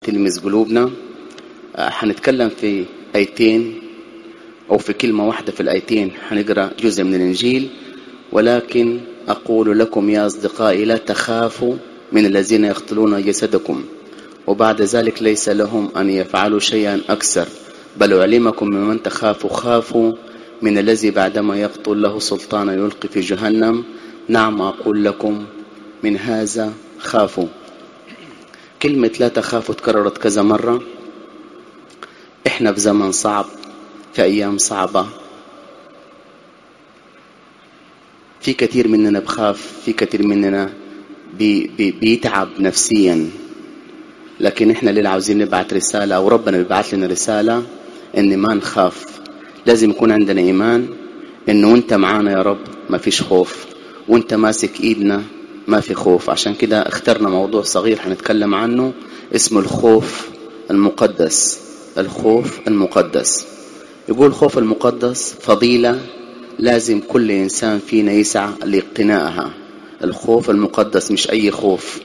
تلمس قلوبنا حنتكلم في آيتين أو في كلمة واحدة في الآيتين حنقرأ جزء من الإنجيل ولكن أقول لكم يا أصدقائي لا تخافوا من الذين يقتلون جسدكم وبعد ذلك ليس لهم أن يفعلوا شيئا أكثر بل أعلمكم ممن تخافوا خافوا من الذي بعدما يقتل له سلطانا يلقي في جهنم نعم أقول لكم من هذا خافوا كلمة لا تخافوا تكررت كذا مرة احنا في زمن صعب في أيام صعبة في كثير مننا بخاف في كثير مننا بي بي بيتعب نفسيا لكن احنا اللي عاوزين نبعت رسالة او ربنا بيبعت لنا رسالة ان ما نخاف لازم يكون عندنا ايمان انه انت معانا يا رب ما فيش خوف وانت ماسك ايدنا ما في خوف عشان كده اخترنا موضوع صغير هنتكلم عنه اسمه الخوف المقدس الخوف المقدس يقول الخوف المقدس فضيلة لازم كل إنسان فينا يسعى لاقتنائها الخوف المقدس مش أي خوف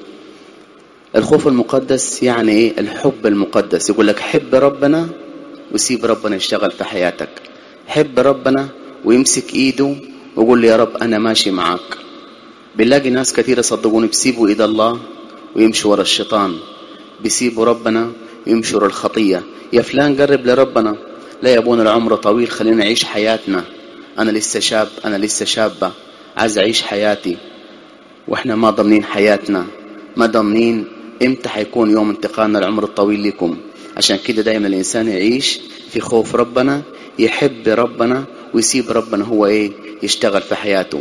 الخوف المقدس يعني إيه الحب المقدس يقول لك حب ربنا وسيب ربنا يشتغل في حياتك حب ربنا ويمسك إيده ويقول لي يا رب أنا ماشي معاك بنلاقي ناس كثيرة صدقوني بيسيبوا إيد الله ويمشوا ورا الشيطان بيسيبوا ربنا ويمشوا ورا الخطية يا فلان قرب لربنا لا يا ابونا العمر طويل خلينا نعيش حياتنا أنا لسه شاب أنا لسه شابة عايز أعيش حياتي وإحنا ما ضامنين حياتنا ما ضامنين إمتى حيكون يوم انتقالنا العمر الطويل لكم عشان كده دايما الإنسان يعيش في خوف ربنا يحب ربنا ويسيب ربنا هو إيه يشتغل في حياته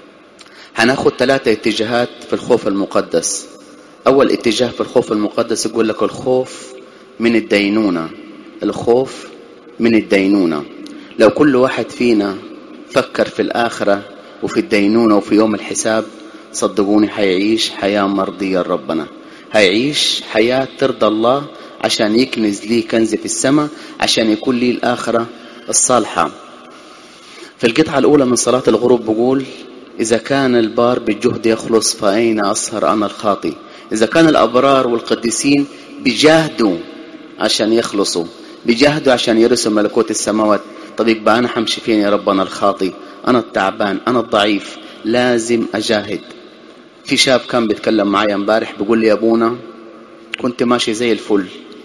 هناخد ثلاثة اتجاهات في الخوف المقدس أول اتجاه في الخوف المقدس يقول لك الخوف من الدينونة الخوف من الدينونة لو كل واحد فينا فكر في الآخرة وفي الدينونة وفي يوم الحساب صدقوني حيعيش حياة مرضية لربنا هيعيش حياة ترضى الله عشان يكنز لي كنز في السماء عشان يكون لي الآخرة الصالحة في القطعة الأولى من صلاة الغروب بقول إذا كان البار بالجهد يخلص فأين أسهر أنا الخاطي إذا كان الأبرار والقديسين بيجاهدوا عشان يخلصوا بيجاهدوا عشان يرسوا ملكوت السماوات طب يبقى أنا حمشي فين يا رب أنا الخاطي أنا التعبان أنا الضعيف لازم أجاهد في شاب كان بيتكلم معايا امبارح بيقول لي يا أبونا كنت ماشي زي الفل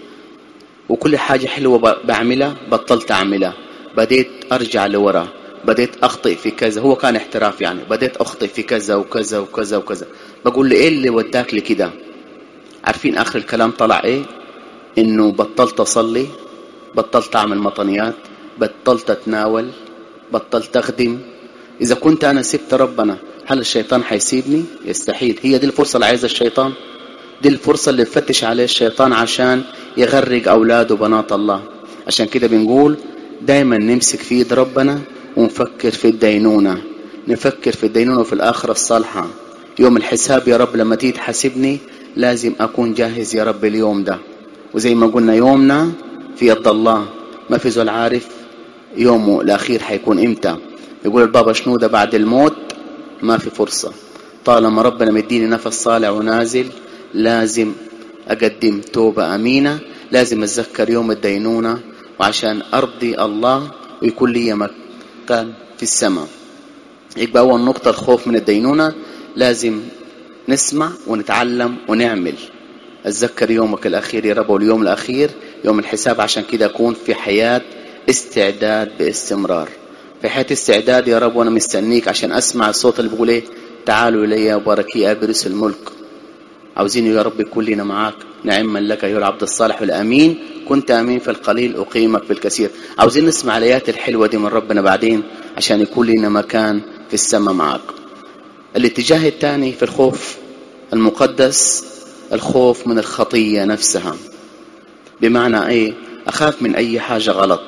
وكل حاجة حلوة بعملها بطلت أعملها بديت أرجع لورا بديت أخطئ في كذا هو كان احتراف يعني بديت أخطئ في كذا وكذا وكذا وكذا بقول له إيه اللي وداك لكده عارفين آخر الكلام طلع إيه إنه بطلت أصلي بطلت أعمل مطنيات بطلت أتناول بطلت أخدم إذا كنت أنا سبت ربنا هل الشيطان حيسيبني يستحيل هي دي الفرصة اللي عايزها الشيطان دي الفرصة اللي يفتش عليه الشيطان عشان يغرق أولاده وبنات الله عشان كده بنقول دايما نمسك في ايد ربنا ونفكر في الدينونة نفكر في الدينونة وفي الآخرة الصالحة يوم الحساب يا رب لما تيجي تحاسبني لازم أكون جاهز يا رب اليوم ده وزي ما قلنا يومنا في يد الله ما في زول عارف يومه الأخير حيكون إمتى يقول البابا شنودة بعد الموت ما في فرصة طالما ربنا مديني نفس صالح ونازل لازم أقدم توبة أمينة لازم أتذكر يوم الدينونة وعشان أرضي الله ويكون لي مكان في السماء يبقى أول نقطة الخوف من الدينونة لازم نسمع ونتعلم ونعمل أتذكر يومك الأخير يا رب واليوم الأخير يوم الحساب عشان كده أكون في حياة استعداد باستمرار في حياة استعداد يا رب وأنا مستنيك عشان أسمع الصوت اللي بيقول إيه تعالوا إلي يا بركي أبرس الملك عاوزين يا رب يكون لنا معاك نعما لك أيها العبد الصالح والأمين كنت أمين في القليل أقيمك في الكثير عاوزين نسمع الآيات الحلوة دي من ربنا بعدين عشان يكون لنا مكان في السماء معاك الاتجاه الثاني في الخوف المقدس الخوف من الخطية نفسها بمعنى ايه اخاف من اي حاجة غلط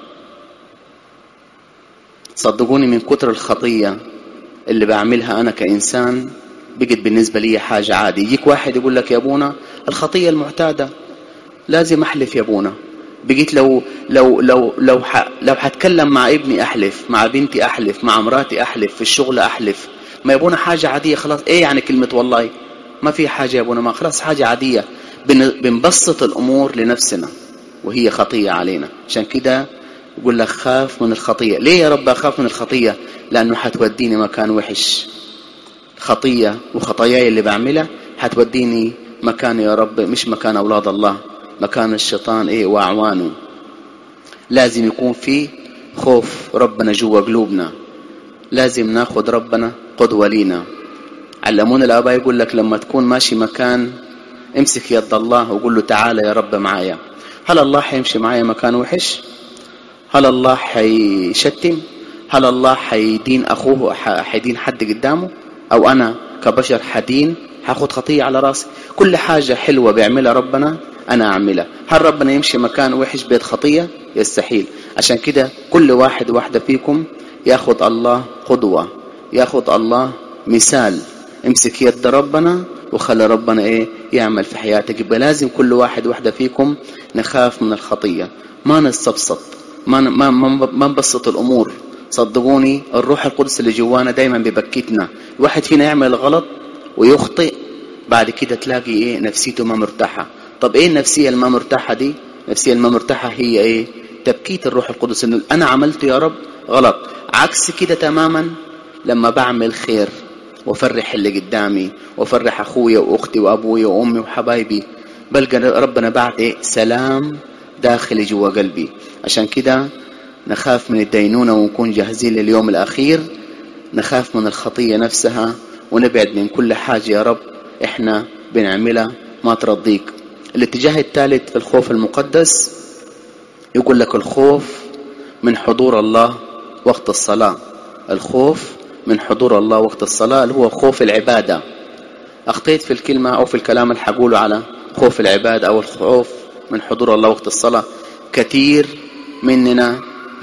صدقوني من كتر الخطية اللي بعملها انا كانسان بقت بالنسبة لي حاجة عادي يجيك واحد يقول لك يا ابونا الخطية المعتادة لازم احلف يا ابونا بقيت لو لو لو لو ح... لو هتكلم مع ابني احلف مع بنتي احلف مع مراتي احلف في الشغل احلف ما يبونا حاجة عادية خلاص ايه يعني كلمة والله ما في حاجة يا ابونا ما خلاص حاجة عادية بنبسط الأمور لنفسنا وهي خطية علينا عشان كده يقول لك خاف من الخطية ليه يا رب أخاف من الخطية لأنه حتوديني مكان وحش خطية وخطاياي اللي بعملها حتوديني مكان يا رب مش مكان أولاد الله مكان الشيطان إيه وأعوانه لازم يكون في خوف ربنا جوا قلوبنا لازم ناخد ربنا قدوة لينا علمونا الآباء يقول لك لما تكون ماشي مكان امسك يد الله وقول له تعالى يا رب معايا هل الله حيمشي معايا مكان وحش هل الله حيشتم هل الله حيدين أخوه حيدين حد قدامه أو أنا كبشر حدين هاخد خطية على راسي كل حاجة حلوة بيعملها ربنا أنا أعملها هل ربنا يمشي مكان وحش بيت خطية يستحيل عشان كده كل واحد واحدة فيكم ياخد الله قدوة ياخد الله مثال امسك يد ربنا وخلي ربنا ايه يعمل في حياتك يبقى لازم كل واحد واحدة فيكم نخاف من الخطية ما نستبسط ما ما ما نبسط الامور صدقوني الروح القدس اللي جوانا دايما بيبكتنا الواحد فينا يعمل غلط ويخطئ بعد كده تلاقي ايه نفسيته ما مرتاحه طب ايه النفسيه اللي ما مرتاحه دي النفسيه اللي ما مرتاحه هي ايه تبكيت الروح القدس ان انا عملت يا رب غلط عكس كده تماما لما بعمل خير وافرح اللي قدامي وافرح اخويا واختي وابويا وامي وحبايبي بلقى ربنا بعد ايه سلام داخلي جوا قلبي عشان كده نخاف من الدينونة ونكون جاهزين لليوم الأخير نخاف من الخطية نفسها ونبعد من كل حاجة يا رب احنا بنعملها ما ترضيك الاتجاه الثالث في الخوف المقدس يقول لك الخوف من حضور الله وقت الصلاة الخوف من حضور الله وقت الصلاة اللي هو خوف العبادة أخطيت في الكلمة أو في الكلام اللي حقوله على خوف العبادة أو الخوف من حضور الله وقت الصلاة كثير مننا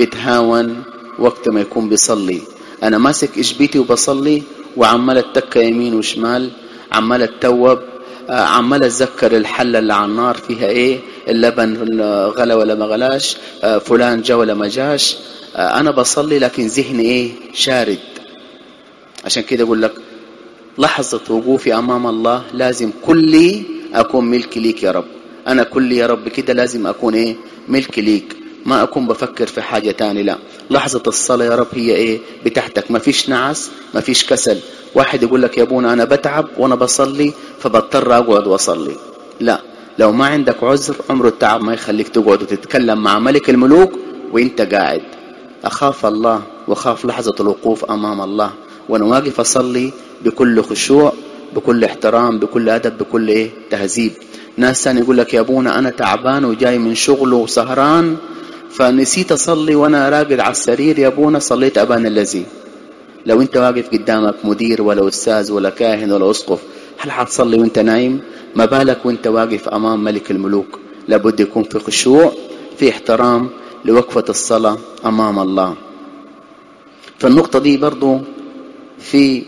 بتهاون وقت ما يكون بيصلي أنا ماسك إشبيتي وبصلي وعمال اتكى يمين وشمال عمال اتوب عمال اتذكر الحله اللي على النار فيها ايه اللبن غلى ولا ما غلاش فلان جا ولا ما جاش انا بصلي لكن ذهني ايه شارد عشان كده اقول لك لحظة وقوفي امام الله لازم كلي اكون ملك ليك يا رب انا كلي يا رب كده لازم اكون ايه ملك ليك ما اكون بفكر في حاجة تاني لا لحظة الصلاة يا رب هي ايه بتاعتك ما فيش نعس ما فيش كسل واحد يقول لك يا ابونا انا بتعب وانا بصلي فبضطر اقعد واصلي لا لو ما عندك عذر عمر التعب ما يخليك تقعد وتتكلم مع ملك الملوك وانت قاعد اخاف الله واخاف لحظة الوقوف امام الله وانا واقف اصلي بكل خشوع بكل احترام بكل ادب بكل ايه تهذيب ناس ثاني يقول لك يا ابونا انا تعبان وجاي من شغله وسهران فنسيت اصلي وانا راقد على السرير يا ابونا صليت ابان الذي لو انت واقف قدامك مدير ولا استاذ ولا كاهن ولا اسقف هل حتصلي وانت نايم ما بالك وانت واقف امام ملك الملوك لابد يكون في خشوع في احترام لوقفة الصلاة امام الله فالنقطة دي برضو في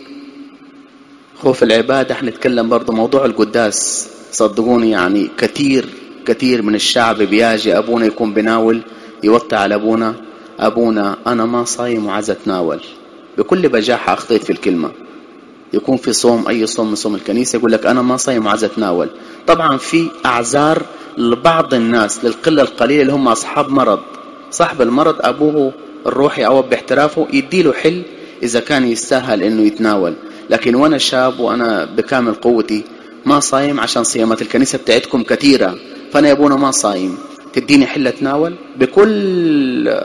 خوف العبادة حنتكلم برضو موضوع القداس صدقوني يعني كثير كثير من الشعب بياجي ابونا يكون بناول يوطي على ابونا ابونا انا ما صايم وعايز اتناول بكل بجاحة اخطيت في الكلمة يكون في صوم اي صوم من صوم الكنيسة يقول لك انا ما صايم وعايز اتناول طبعا في اعذار لبعض الناس للقلة القليلة اللي هم اصحاب مرض صاحب المرض ابوه الروحي او باحترافه يديله حل اذا كان يستاهل انه يتناول لكن وانا شاب وانا بكامل قوتي ما صايم عشان صيامات الكنيسة بتاعتكم كثيرة فانا يا ابونا ما صايم تديني حل اتناول بكل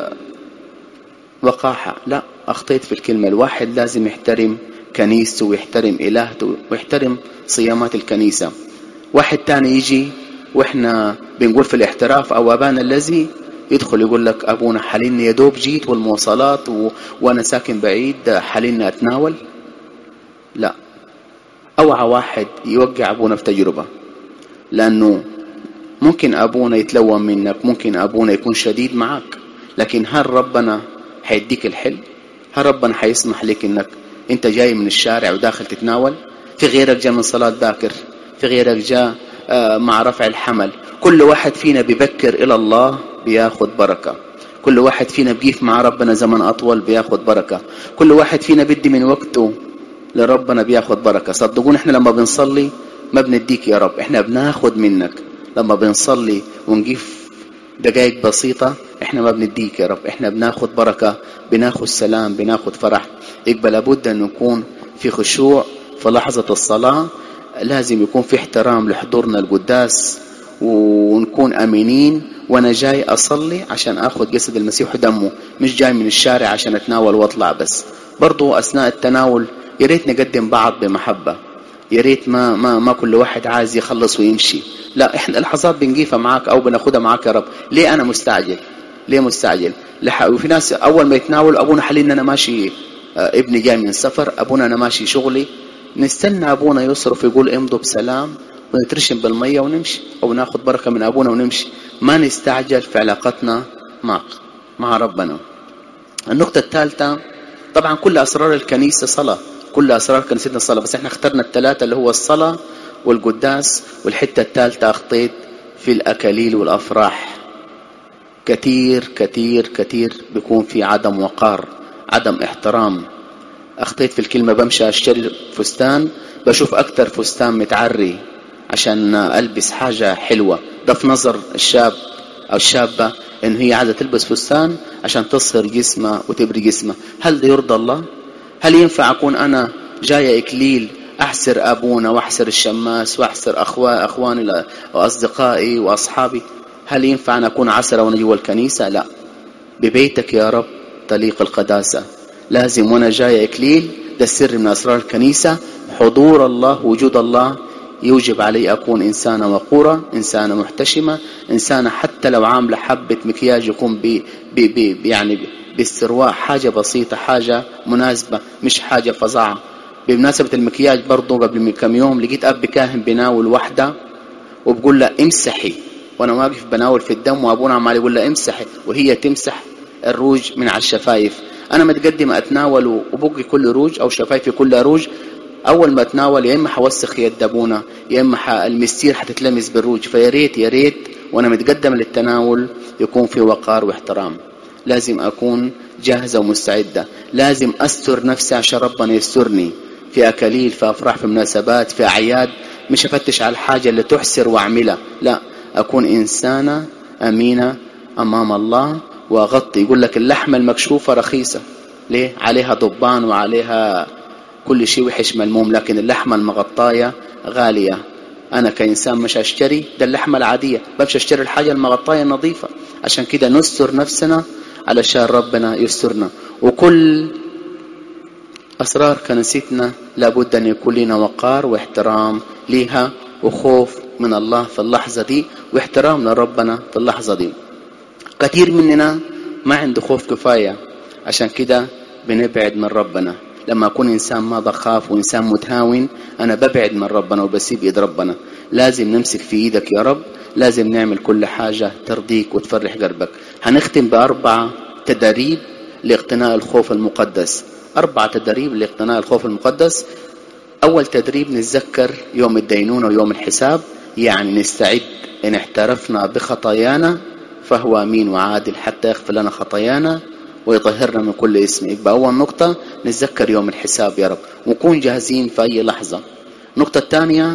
وقاحة لا اخطيت في الكلمة الواحد لازم يحترم كنيسته ويحترم الهته ويحترم صيامات الكنيسة واحد تاني يجي واحنا بنقول في الاحتراف او ابانا الذي يدخل يقول لك ابونا حليني يا دوب جيت والمواصلات و... وانا ساكن بعيد حليني اتناول لا اوعى واحد يوقع ابونا في تجربة لانه ممكن ابونا يتلوم منك ممكن ابونا يكون شديد معك لكن هل ربنا حيديك الحل هل ربنا حيسمح لك انك انت جاي من الشارع وداخل تتناول في غيرك جاء من صلاة باكر في غيرك جاء مع رفع الحمل كل واحد فينا بيبكر الى الله بياخد بركة كل واحد فينا بيقف مع ربنا زمن اطول بياخد بركة كل واحد فينا بدي من وقته لربنا بياخد بركة صدقون احنا لما بنصلي ما بنديك يا رب احنا بناخد منك لما بنصلي ونجيف دقائق بسيطة احنا ما بنديك يا رب احنا بناخد بركة بناخد سلام بناخد فرح يبقى لابد ان نكون في خشوع في لحظة الصلاة لازم يكون في احترام لحضورنا القداس ونكون امينين وانا جاي اصلي عشان اخذ جسد المسيح ودمه مش جاي من الشارع عشان اتناول واطلع بس برضو اثناء التناول يا ريت نقدم بعض بمحبة يا ريت ما ما ما كل واحد عايز يخلص ويمشي لا احنا لحظات بنجيفها معاك او بناخدها معاك يا رب ليه انا مستعجل ليه مستعجل لح... وفي ناس اول ما يتناول ابونا حليل انا ماشي اه ابني جاي من السفر ابونا انا ماشي شغلي نستنى ابونا يصرف يقول امضوا بسلام ونترشم بالمية ونمشي او ناخد بركة من ابونا ونمشي ما نستعجل في علاقتنا معك مع ربنا النقطة الثالثة طبعا كل اسرار الكنيسة صلاة كل اسرار كنيستنا صلاة بس احنا اخترنا الثلاثة اللي هو الصلاة والقداس والحتة الثالثة اخطيت في الاكاليل والافراح كثير كثير كثير بيكون في عدم وقار عدم احترام اخطيت في الكلمة بمشي اشتري فستان بشوف اكتر فستان متعري عشان البس حاجة حلوة ده في نظر الشاب او الشابة ان هي عايزة تلبس فستان عشان تصهر جسمها وتبري جسمها هل ده يرضى الله هل ينفع اكون انا جاية اكليل احسر ابونا واحسر الشماس واحسر اخوة اخواني واصدقائي واصحابي هل ينفع ان اكون عسرة وانا جوا الكنيسة لا ببيتك يا رب تليق القداسة لازم وانا جاي اكليل ده السر من اسرار الكنيسة حضور الله وجود الله يوجب علي أكون إنسانة وقورة إنسانة محتشمة إنسانة حتى لو عاملة حبة مكياج يكون ب ب ب يعني باسترواء حاجة بسيطة حاجة مناسبة مش حاجة فظاعة بمناسبة المكياج برضو قبل كم يوم لقيت أب كاهن بيناول واحدة وبقول لها امسحي وأنا واقف بناول في الدم وأبونا عمال يقول لها امسحي وهي تمسح الروج من على الشفايف أنا متقدم أتناول وبقي كل روج أو شفايفي كلها روج اول ما اتناول يا اما حوسخ يد ابونا يا اما المستير حتتلمس بالروج فيا ريت يا ريت وانا متقدم للتناول يكون في وقار واحترام لازم اكون جاهزه ومستعده لازم استر نفسي عشان ربنا يسترني في اكاليل في افراح في مناسبات في اعياد مش افتش على الحاجه اللي تحسر واعملها لا اكون انسانه امينه امام الله واغطي يقول لك اللحمه المكشوفه رخيصه ليه عليها ضبان وعليها كل شيء وحش ملموم لكن اللحمة المغطاية غالية أنا كإنسان مش أشتري ده اللحمة العادية بمشي أشتري الحاجة المغطاية النظيفة عشان كده نستر نفسنا علشان ربنا يسترنا وكل أسرار كنيستنا لابد أن يكون لنا وقار واحترام ليها وخوف من الله في اللحظة دي واحترام لربنا في اللحظة دي كثير مننا ما عنده خوف كفاية عشان كده بنبعد من ربنا لما أكون إنسان ما بخاف وإنسان متهاون أنا ببعد من ربنا وبسيب إيد ربنا لازم نمسك في إيدك يا رب لازم نعمل كل حاجة ترضيك وتفرح قلبك هنختم بأربعة تدريب لاقتناء الخوف المقدس أربعة تدريب لاقتناء الخوف المقدس أول تدريب نتذكر يوم الدينونة ويوم الحساب يعني نستعد إن اعترفنا بخطايانا فهو أمين وعادل حتى يغفر لنا خطايانا ويطهرنا من كل اسم يبقى أول نقطة نتذكر يوم الحساب يا رب ونكون جاهزين في أي لحظة النقطة الثانية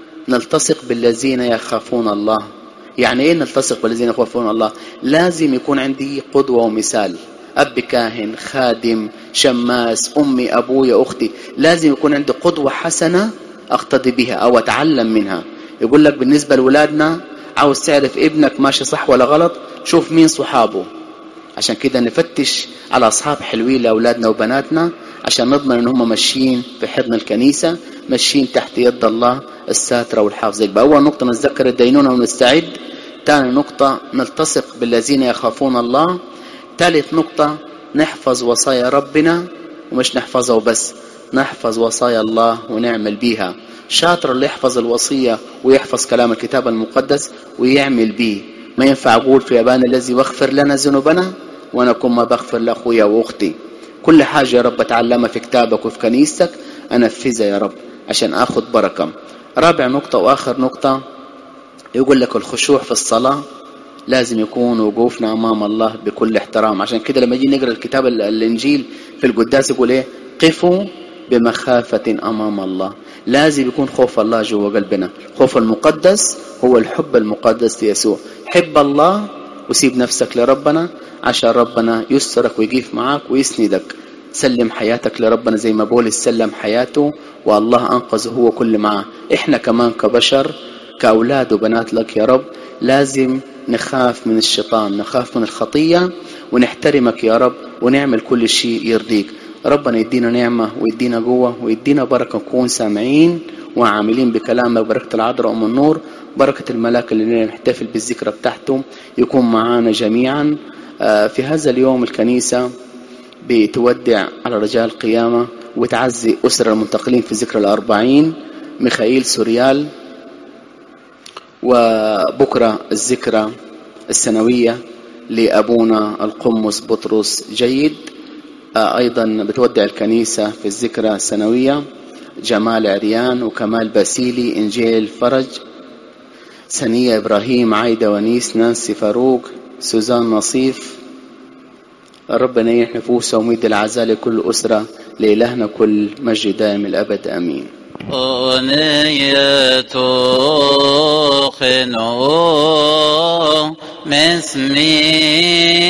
نلتصق بالذين يخافون الله يعني ايه نلتصق بالذين يخافون الله لازم يكون عندي قدوة ومثال أب كاهن خادم شماس أمي أبويا أختي لازم يكون عندي قدوة حسنة أقتدي بها أو أتعلم منها يقول لك بالنسبة لأولادنا عاوز تعرف ابنك ماشي صح ولا غلط شوف مين صحابه عشان كده نفتش على أصحاب حلوين لأولادنا وبناتنا عشان نضمن ان هم ماشيين في حضن الكنيسة ماشيين تحت يد الله الساترة والحافظة يبقى أول نقطة نتذكر الدينونة ونستعد ثاني نقطة نلتصق بالذين يخافون الله ثالث نقطة نحفظ وصايا ربنا ومش نحفظها وبس نحفظ وصايا الله ونعمل بيها شاطر اللي يحفظ الوصية ويحفظ كلام الكتاب المقدس ويعمل بيه ما ينفع أقول في أبانا الذي واغفر لنا ذنوبنا وأنا أكون ما بغفر لأخويا وأختي كل حاجة يا رب أتعلمها في كتابك وفي كنيستك أنفذها يا رب عشان أخذ بركة رابع نقطة وآخر نقطة يقول لك الخشوع في الصلاة لازم يكون وقوفنا أمام الله بكل احترام عشان كده لما يجي نقرأ الكتاب الإنجيل في القداس يقول إيه قفوا بمخافة أمام الله لازم يكون خوف الله جوا قلبنا خوف المقدس هو الحب المقدس ليسوع حب الله وسيب نفسك لربنا عشان ربنا يسترك ويقيف معاك ويسندك سلم حياتك لربنا زي ما بولس سلم حياته والله أنقذه هو كل معاه إحنا كمان كبشر كأولاد وبنات لك يا رب لازم نخاف من الشيطان نخاف من الخطية ونحترمك يا رب ونعمل كل شيء يرضيك ربنا يدينا نعمة ويدينا قوة ويدينا بركة نكون سامعين وعاملين بكلامك بركة العذراء أم النور بركة الملاك اللي نحتفل بالذكرى بتاعته يكون معانا جميعا في هذا اليوم الكنيسة بتودع على رجال القيامة وتعزي أسر المنتقلين في ذكرى الأربعين ميخائيل سوريال وبكرة الذكرى السنوية لأبونا القمص بطرس جيد أيضا بتودع الكنيسة في الذكرى السنوية جمال عريان وكمال باسيلي إنجيل فرج سنية إبراهيم عايدة ونيس نانسي فاروق سوزان نصيف ربنا يريح نفوسهم ويدي العزاء لكل أسرة لإلهنا كل مجد دائم الأبد آمين أغنية خنو مسمي